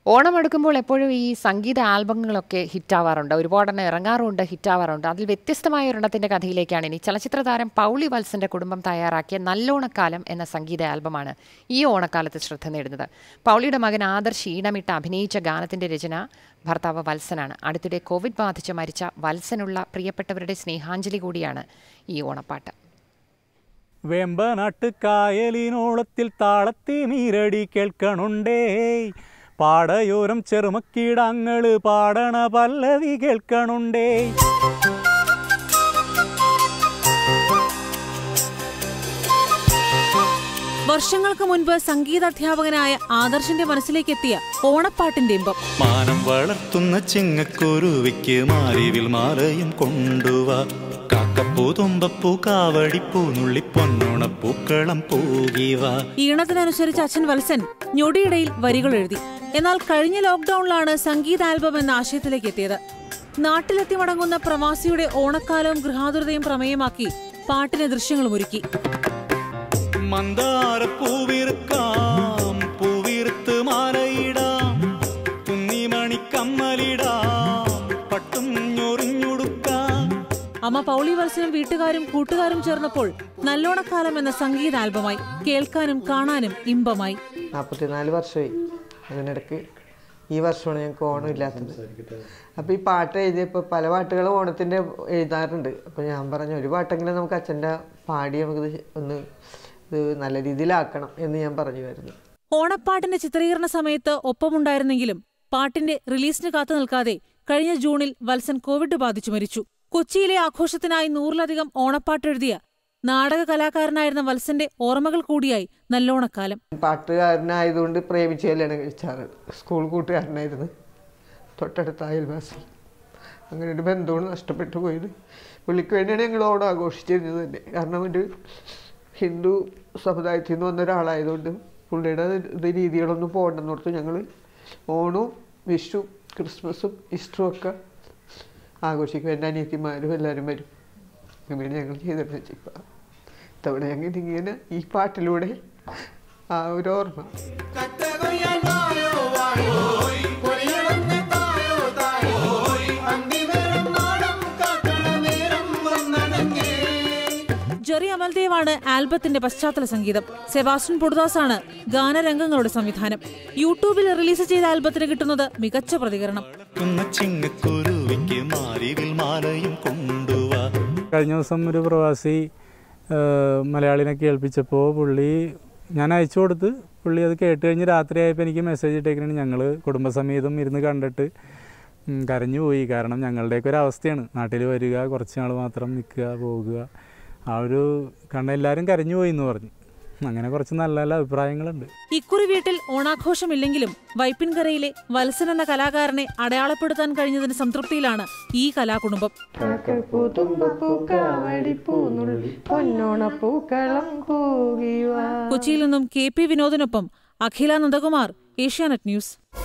ഓണം അടുക്കുമ്പോൾ എപ്പോഴും ഈ സംഗീത ആൽബങ്ങളൊക്കെ ഹിറ്റാവാറുണ്ട് ഒരുപാടെണ്ണം ഇറങ്ങാറുണ്ട് ഹിറ്റാവാറുണ്ട് അതിൽ വ്യത്യസ്തമായ ഒരെണ്ണത്തിന്റെ കഥയിലേക്കാണ് ഇനി ചലച്ചിത്ര താരം പൗളി വത്സന്റെ കുടുംബം തയ്യാറാക്കിയ നല്ലോണക്കാലം എന്ന സംഗീത ആൽബമാണ് ഈ ഓണക്കാലത്ത് ശ്രദ്ധ നേടുന്നത് പൗളിയുടെ മകൻ ആദർശ് ഈണമിട്ട് അഭിനയിച്ച ഗാനത്തിന്റെ രചന ഭർത്താവ് വത്സനാണ് അടുത്തിടെ കോവിഡ് ബാധിച്ച് മരിച്ച വത്സനുള്ള പ്രിയപ്പെട്ടവരുടെ സ്നേഹാഞ്ജലി കൂടിയാണ് ഈ ഓണപ്പാട്ട് വെമ്പനാട്ട് കായലിനോളത്തിൽ താളത്തി നീരടി കേൾക്കണുണ്ടേ പാടയോരം ചെറുമക്കീടങ്ങള് പാടണ പല്ലവി കേൾക്കണുണ്ടേ വർഷങ്ങൾക്ക് മുൻപ് സംഗീതാധ്യാപകനായ ആദർശിന്റെ മനസ്സിലേക്ക് എത്തിയ ഓണപ്പാട്ടിന്റെ ഇമ്പം മാനം വളർത്തുന്ന ചിങ്ങക്കുരുവിക്ക് മാറിവിൽ മാലയും കൊണ്ടുവാ കാക്കപ്പൂ തുമ്പപ്പൂ കാവടിപ്പൂ നുള്ളി പൊന്നോണപ്പൂക്കളം പൂകിവാ ഈണത്തിനനുസരിച്ച് അച്ഛൻ വത്സൻ ഞൊടിയിടയിൽ വരികൾ എഴുതി എന്നാൽ കഴിഞ്ഞ ലോക്ഡൌണിലാണ് സംഗീത ആൽബം എന്ന ആശയത്തിലേക്ക് എത്തിയത് നാട്ടിലെത്തി മടങ്ങുന്ന പ്രവാസിയുടെ ഓണക്കാലവും ഗൃഹാതുരതയും പ്രമേയമാക്കി പാട്ടിന് ദൃശ്യങ്ങളും ഒരുക്കി മന്ദാര പൂവിറുക്കാം പൂവിറുത്ത് മാലയിടാം കുന്നിമണി കമ്മലിടാം പട്ടും ഞൊറിഞ്ഞുടുക്കാം അമ്മ പൗളി വത്സനും വീട്ടുകാരും കൂട്ടുകാരും ചേർന്നപ്പോൾ നല്ലോണക്കാലം എന്ന സംഗീത ആൽബമായി കേൾക്കാനും കാണാനും ഇമ്പമായി നാൽപ്പത്തിനാല് വർഷമായി അതിനിടയ്ക്ക് ഈ വർഷമാണ് ഞങ്ങൾക്ക് ഓണം ഇല്ലാത്തത് അപ്പോൾ ഈ പാട്ട് എഴുതിയപ്പോൾ പല പാട്ടുകളും ഓണത്തിൻ്റെ എഴുതാറുണ്ട് അപ്പോൾ ഞാൻ പറഞ്ഞു ഒരു പാട്ടെങ്കിലും നമുക്ക് അച്ഛൻ്റെ പാടി നമുക്കിത് ഒന്ന് ഇത് നല്ല രീതിയിലാക്കണം എന്ന് ഞാൻ പറഞ്ഞുമായിരുന്നു ഓണപ്പാട്ടിന്റെ ചിത്രീകരണ സമയത്ത് ഒപ്പമുണ്ടായിരുന്നെങ്കിലും പാട്ടിന്റെ റിലീസിന് കാത്തു നിൽക്കാതെ കഴിഞ്ഞ ജൂണിൽ വത്സൻ കോവിഡ് ബാധിച്ചു മരിച്ചു കൊച്ചിയിലെ ആഘോഷത്തിനായി നൂറിലധികം ഓണപ്പാട്ടെഴുതിയ നാടക കലാകാരനായിരുന്ന വത്സന്റെ ഓർമ്മകൾ കൂടിയായി നല്ലോണക്കാലം പാട്ടുകാരനായതുകൊണ്ട് പ്രേമിച്ച് കല്യാണം കഴിച്ചാറ് സ്കൂൾ കൂട്ടുകാരനായിരുന്നു തൊട്ടടുത്ത അയൽവാസി അങ്ങനെ ഒരു ബന്ധമാണ് നഷ്ടപ്പെട്ടു പോയത് പുള്ളിക്ക് വേണ്ടിയാണ് ഞങ്ങൾ ഓണം ആഘോഷിച്ചിരുന്നത് തന്നെ കാരണം ഒരു ഹിന്ദു സമുദായത്തിൽ നിന്ന് വന്ന ഒരാളായതുകൊണ്ട് പുള്ളിയുടെ ഇത് രീതികളൊന്നും പോകണ്ടെന്നോർത്ത് ഞങ്ങൾ ഓണവും വിഷു ക്രിസ്മസും ഈസ്റ്ററും ഒക്കെ ആഘോഷിക്കും എൻ്റെ അനിയത്തിമാരും എല്ലാവരും വരും അങ്ങനെ ഞങ്ങൾ ചെയ്തിട്ട് ഇപ്പം ഇത്തവണ ഞങ്ങൾ ഇങ്ങനെ ഈ പാട്ടിലൂടെ ആ ഒരു ഓർമ്മ ജെറി അമൽദേവാണ് ആൽബത്തിന്റെ പശ്ചാത്തല സംഗീതം സെബാസ്റ്റ്യൻ പൊടുദാസാണ് ഗാനരംഗങ്ങളുടെ സംവിധാനം യൂട്യൂബിൽ റിലീസ് ചെയ്ത ആൽബത്തിന് കിട്ടുന്നത് മികച്ച പ്രതികരണം ുന്ന ചിങ്ങക്കുരുവിക്ക് മാറിവിൽ മാലയും കൊണ്ടുവാ കഴിഞ്ഞ ദിവസം ഒരു പ്രവാസി ആ, മലയാളിനെ കേൾപ്പിച്ചപ്പോൾ പുള്ളി ഞാൻ അയച്ചു കൊടുത്ത് പുള്ളി അത് കേട്ട് കഴിഞ്ഞ് രാത്രിയായപ്പോൾ എനിക്ക് മെസ്സേജ് ഇട്ടേക്കാണ് ഞങ്ങൾ കുടുംബസമേതം ഇരുന്ന് കണ്ടിട്ട് ഉം, കരഞ്ഞു പോയി കാരണം ഞങ്ങളുടെയൊക്കെ ഒരു അവസ്ഥയാണ് നാട്ടിൽ വരിക കുറച്ച് നാൾ മാത്രം നിൽക്കുക പോകുക ആ ഒരു കണ്ട എല്ലാവരും കരഞ്ഞു പോയി എന്ന് പറഞ്ഞു അങ്ങനെ കുറച്ച് നല്ല നല്ല അഭിപ്രായങ്ങളുണ്ട് ഇക്കുറി വീട്ടിൽ ഓണാഘോഷമില്ലെങ്കിലും വൈപ്പിൻകരയിലെ വത്സൻ എന്ന കലാകാരനെ അടയാളപ്പെടുത്താൻ കഴിഞ്ഞതിന് സംതൃപ്തിയിലാണ് ഈ കലാകുടുംബം പൊന്നോണപ്പൂക്കളം പൂകിവാ കൊച്ചിയിൽ നിന്നും കെ പി വിനോദിനൊപ്പം അഖില നന്ദകുമാർ ഏഷ്യാനെറ്റ് ന്യൂസ്